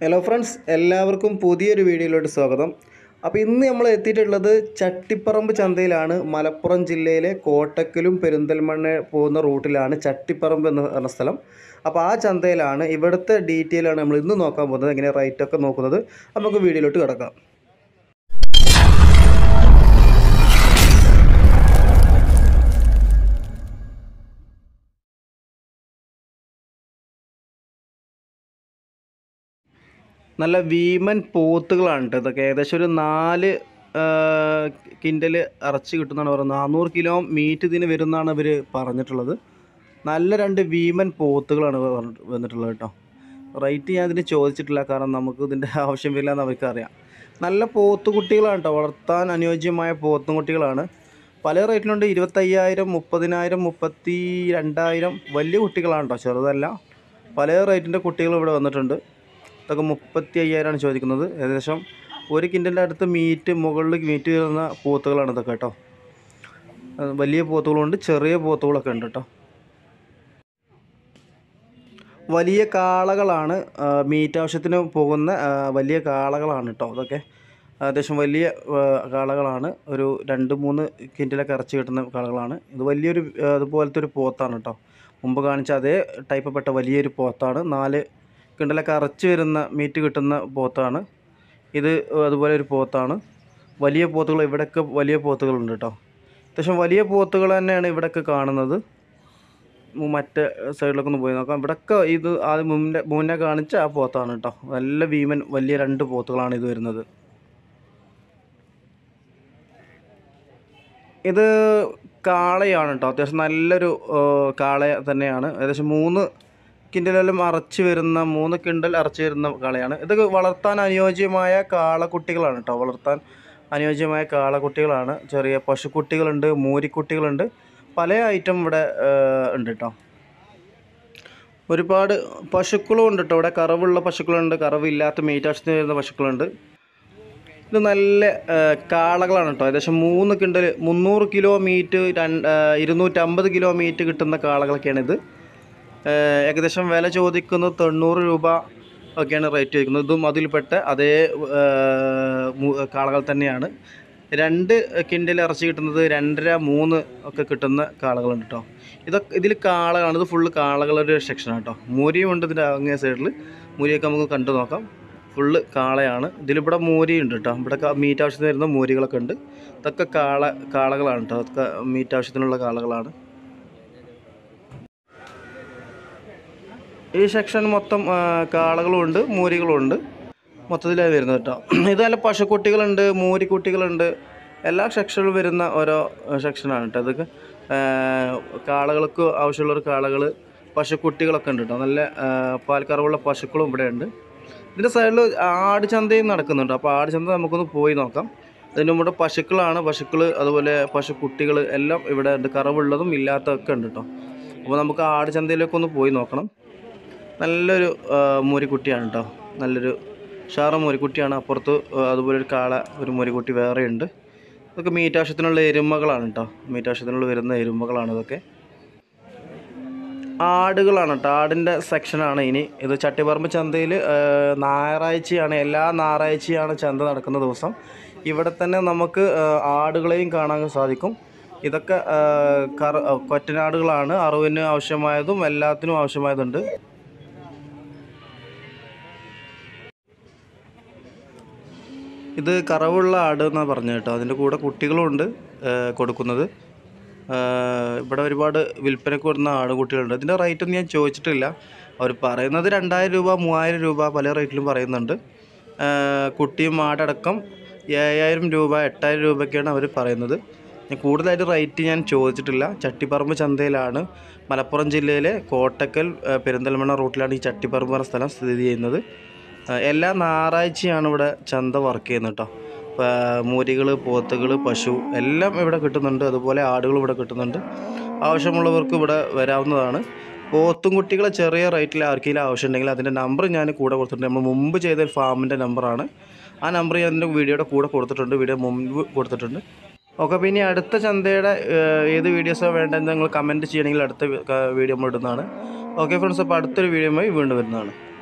hello friends എല്ലാവർക്കും പുതിയൊരു വീഡിയോയിലോട്ട് സ്വാഗതം അപ്പോൾ ഇന്ന് നമ്മൾ എത്തിയിട്ടുള്ളത് ചട്ടിപ്പറമ്പ് ചന്തയിലാണ് മലപ്പുറം ജില്ലയിലെ കോട്ടക്കലും പെരിന്തൽമണ്ണ പോകുന്ന റൂട്ടിലാണ് ചട്ടിപ്പറമ്പ് എന്ന് പറഞ്ഞ സ്ഥലം അപ്പോൾ ആ ചന്തയിലാണ് ഇവിടുത്തെ ഡീറ്റെയിൽ ആണ് നമ്മൾ ഇന്ന് നോക്കാൻ പോകുന്നത് എങ്ങനെ റേറ്റൊക്കെ നോക്കുന്നത് നമുക്ക് വീഡിയോയിലോട്ട് കിടക്കാം നല്ല വീമൻ പോത്തുകളാണ് കേട്ടോ ഇതൊക്കെ ഏകദേശം ഒരു നാല് കിൻഡൽ ഇറച്ചി കിട്ടുന്നതാണ് പറയുന്നത് നാനൂറ് കിലോ മീറ്റ് ഇതിന് വരുന്നതാണ് ഇവർ പറഞ്ഞിട്ടുള്ളത് നല്ല രണ്ട് വീമൻ പോത്തുകളാണ് പറഞ്ഞിട്ട് വന്നിട്ടുള്ളത് കേട്ടോ റേറ്റ് ഞാൻ ഇതിന് ചോദിച്ചിട്ടില്ല കാരണം നമുക്ക് ഇതിൻ്റെ ആവശ്യം വരില്ല എന്ന് അവർക്കറിയാം നല്ല പോത്തുകുട്ടികളാണ് കേട്ടോ വളർത്താൻ അനുയോജ്യമായ പോത്തുകുട്ടികളാണ് പല റേറ്റിലുണ്ട് ഇരുപത്തയ്യായിരം മുപ്പതിനായിരം മുപ്പത്തി രണ്ടായിരം വലിയ കുട്ടികളാണ് കേട്ടോ ചെറുതല്ല പല റേറ്റിൻ്റെ കുട്ടികൾ ഇവിടെ വന്നിട്ടുണ്ട് ഇതൊക്കെ മുപ്പത്തി അയ്യായിരമാണ് ചോദിക്കുന്നത് ഏകദേശം ഒരു കിൻഡലിൻ്റെ അടുത്ത് മീറ്റ് മുകളിൽ മീറ്റ് വരുന്ന പോത്തുകളാണ് ഇതൊക്കെ കേട്ടോ അത് വലിയ പോത്തുകളുണ്ട് ചെറിയ പോത്തുകളൊക്കെ ഉണ്ട് കേട്ടോ വലിയ കാളകളാണ് ആ, മീറ്റ് ആവശ്യത്തിന് പോകുന്ന ആ, വലിയ കാളകളാണ് കേട്ടോ ഇതൊക്കെ അത്യാവശ്യം വലിയ ആ, കാളകളാണ് ഒരു രണ്ട് മൂന്ന് കിൻഡിലൊക്കെ ഇറച്ചി കിട്ടുന്ന കാളകളാണ് ഇത് വലിയൊരു ആ, അതുപോലത്തെ ഒരു പോത്താണ് കേട്ടോ മുമ്പ് കാണിച്ച അതേ ടൈപ്പ് പെട്ട വലിയൊരു പോത്താണ് നാല് കിണ്ടലൊക്കെ അറച്ച് വരുന്ന മീറ്റ് കിട്ടുന്ന പോത്താണ് ഇത് അതുപോലെ ഒരു പോത്താണ് വലിയ പോത്തുകൾ ഇവിടെയൊക്കെ വലിയ പോത്തുകളുണ്ട് കേട്ടോ അത്യാവശ്യം വലിയ പോത്തുകൾ തന്നെയാണ് ഇവിടെയൊക്കെ കാണുന്നത് മു- മറ്റേ സൈഡിലൊക്കെ ഒന്ന് പോയി നോക്കാം ഇവിടെയൊക്കെ ഇത് ആദ്യം മുന്നേ മുന്നേ കാണിച്ച ആ പോത്താണ് കേട്ടോ നല്ല ഭീമൻ വലിയ രണ്ട് പോത്തുകളാണ് ഇത് വരുന്നത് ഇത് കാളയാണ് കേട്ടോ അത്യാവശ്യം നല്ലൊരു ആ, കാള തന്നെയാണ് ഏകദേശം മൂന്ന് കിൻഡലെല്ലാം അറച്ച് വരുന്ന മൂന്ന് കിണ്ടൽ അറച്ച് വരുന്ന കാളയാണ് ഇത് വളർത്താൻ അനുയോജ്യമായ കാളക്കുട്ടികളാണ് കേട്ടോ വളർത്താൻ അനുയോജ്യമായ കാളക്കുട്ടികളാണ് ചെറിയ പശുക്കുട്ടികളുണ്ട് മൂരിക്കുട്ടികളുണ്ട് പല ഐറ്റം ഇവിടെ ആ, ഉണ്ട് കേട്ടോ ഒരുപാട് പശുക്കളും ഉണ്ട് കേട്ടോ ഇവിടെ കറവുള്ള പശുക്കളുണ്ട് കറവില്ലാത്ത മീറ്റ് ആവശ്യത്തിന് വരുന്ന പശുക്കളുണ്ട് ഇത് നല്ല ആ, കാളകളാണ് കേട്ടോ ഏകദേശം മൂന്ന് കിണ്ടൽ മുന്നൂറ് കിലോ മീറ്റ് രണ്ട് ഇരുന്നൂറ്റമ്പത് കിലോ മീറ്റ് കിട്ടുന്ന കാളകളൊക്കെയാണ് ഇത് ആ, ഏകദേശം വില ചോദിക്കുന്നത് തൊണ്ണൂറ് രൂപ ഒക്കെയാണ് റേറ്റ് ചോദിക്കുന്നത് ഇതും അതിൽപ്പെട്ട അതേ ആ, മു- കാളകൾ തന്നെയാണ് രണ്ട് കിൻഡൽ ഇറച്ചി കിട്ടുന്നത് രണ്ടര മൂന്ന് ഒക്കെ കിട്ടുന്ന കാളകളുണ്ട് കേട്ടോ ഇതൊക്കെ ഇതിൽ കാളകളാണ് ഇത് ഫുള്ള് കാളകളുടെ ഒരു സെക്ഷനാണ് കേട്ടോ മൂരിയും ഉണ്ട് ഇതിൻ്റെ അങ്ങേ സൈഡിൽ മൂരിയൊക്കെ നമുക്ക് കണ്ടു നോക്കാം ഫുള്ള് കാളയാണ് ഇതിലിവിടെ മൂരി ഉണ്ട് കേട്ടോ ഇവിടെ മീറ്റ് ആവശ്യത്തിന് വരുന്ന മൂരികളൊക്കെ ഉണ്ട് ഇതൊക്കെ കാള കാളകളാണ് കേട്ടോ അതൊക്കെ മീറ്റ് ആവശ്യത്തിനുള്ള കാളകളാണ് ഈ സെക്ഷൻ മൊത്തം ആ, കാളകളും ഉണ്ട് മൂരികളും ഉണ്ട് മൊത്തത്തിലാണ് വരുന്നത് കേട്ടോ ഇത് നല്ല പശുക്കുട്ടികളുണ്ട് മൂരിക്കുട്ടികളുണ്ട് എല്ലാ സെക്ഷനിലും വരുന്ന ഓരോ സെക്ഷനാണ് കേട്ടോ ഇതൊക്കെ ആ, കാളകൾക്ക് ആവശ്യമുള്ള കാളകൾ പശുക്കുട്ടികളൊക്കെ ഉണ്ട് കേട്ടോ നല്ല ആ, പാൽക്കറവുള്ള പശുക്കളും ഇവിടെ ഉണ്ട് ഇതിൻ്റെ സൈഡിൽ ആട് ചന്തയും നടക്കുന്നുണ്ട് അപ്പോൾ ആട് ചന്ത നമുക്കൊന്ന് പോയി നോക്കാം ഇതിൻ്റെ മുമ്പ് പശുക്കളാണ് പശുക്കൾ അതുപോലെ പശുക്കുട്ടികൾ എല്ലാം ഇവിടെ ഉണ്ട് കറവുള്ളതും ഇല്ലാത്തതൊക്കെ ഉണ്ട് കേട്ടോ അപ്പോൾ നമുക്ക് ആട് ചന്തയിലേക്ക് ഒന്ന് പോയി നോക്കണം നല്ലൊരു ആ, മൂരിക്കുട്ടിയാണ് കേട്ടോ നല്ലൊരു ഷാറ മൂരിക്കുട്ടിയാണ് അപ്പുറത്ത് ആ, അതുപോലെ ഒരു കാള ഒരു മൂരിക്കുട്ടി വേറെ ഉണ്ട് ഇതൊക്കെ മീറ്റ് ആവശ്യത്തിനുള്ള എരുമകളാണ് കേട്ടോ മീറ്റ് ആവശ്യത്തിനുള്ള വരുന്ന എരുമകളാണ് ഇതൊക്കെ ആടുകളാണ് കേട്ടോ ആടിൻ്റെ സെക്ഷനാണ് ഇനി ഇത് ചട്ടിപ്പറമ്പ് ചന്തയിൽ ഞായറാഴ്ചയാണ് എല്ലാ ഞായറാഴ്ചയാണ് ചന്ത നടക്കുന്ന ദിവസം ഇവിടെ തന്നെ നമുക്ക് ആ, ആടുകളെയും കാണാൻ സാധിക്കും ഇതൊക്കെ ആ, കറ ആ, കൊറ്റനാടുകളാണ് അറിവിന് ആവശ്യമായതും എല്ലാത്തിനും ആവശ്യമായതുണ്ട് ഇത് കറവുള്ള ആട് എന്നാണ് പറഞ്ഞത് കേട്ടോ അതിൻ്റെ കൂടെ കുട്ടികളും ഉണ്ട് ആ, കൊടുക്കുന്നത് ആ, ഇവിടെ ഒരുപാട് വിൽപ്പനയ്ക്ക് വരുന്ന ആടുകുട്ടികളുണ്ട് ഇതിൻ്റെ റേറ്റ് ഒന്നും ഞാൻ ചോദിച്ചിട്ടില്ല അവർ പറയുന്നത് രണ്ടായിരം രൂപ മൂവായിരം രൂപ പല റേറ്റിലും പറയുന്നുണ്ട് ആ, കുട്ടിയും ആടടക്കം ഏഴായിരം രൂപ എട്ടായിരം രൂപയൊക്കെയാണ് അവർ പറയുന്നത് ഞാൻ കൂടുതലായിട്ട് റേറ്റ് ഞാൻ ചോദിച്ചിട്ടില്ല ചട്ടിപ്പറമ്പ് ചന്തയിലാണ് മലപ്പുറം ജില്ലയിലെ കോട്ടക്കൽ ആ, പെരിന്തൽമണ്ണ റൂട്ടിലാണ് ഈ ചട്ടിപ്പറമ്പ് എന്ന സ്ഥലം സ്ഥിതി ചെയ്യുന്നത് ആ, എല്ലാ ഞായറാഴ്ചയാണ് ഇവിടെ ചന്ത വർക്ക് ചെയ്യുന്നത് കേട്ടോ മൂരികൾ പോത്തുകൾ പശു എല്ലാം ഇവിടെ കിട്ടുന്നുണ്ട് അതുപോലെ ആടുകൾ ഇവിടെ കിട്ടുന്നുണ്ട് ആവശ്യമുള്ളവർക്ക് ഇവിടെ വരാവുന്നതാണ് പോത്തും കുട്ടികളെ ചെറിയ റേറ്റിൽ ആർക്കെങ്കിലും ആവശ്യമുണ്ടെങ്കിൽ അതിൻ്റെ നമ്പർ ഞാൻ കൂടെ കൊടുത്തിട്ടുണ്ട് നമ്മൾ മുമ്പ് ചെയ്ത ഒരു ഫാമിൻ്റെ നമ്പറാണ് ആ നമ്പർ ഞാൻ എൻ്റെ വീഡിയോയുടെ കൂടെ കൊടുത്തിട്ടുണ്ട് വീഡിയോ മുമ്പ് കൊടുത്തിട്ടുണ്ട് ഓക്കെ പിന്നെ അടുത്ത ചന്തയുടെ ഏഹ്, ഏത് വീഡിയോസാണ് വേണ്ടതെന്ന് നിങ്ങൾ കമൻറ്റ് ചെയ്യണമെങ്കിൽ അടുത്ത വീഡിയോ നമ്മൾ ഇടുന്നതാണ് ഓക്കെ ഫ്രണ്ട്സ് അപ്പോൾ അടുത്തൊരു വീഡിയോയുമായി വീണ്ടും വരുന്നതാണ്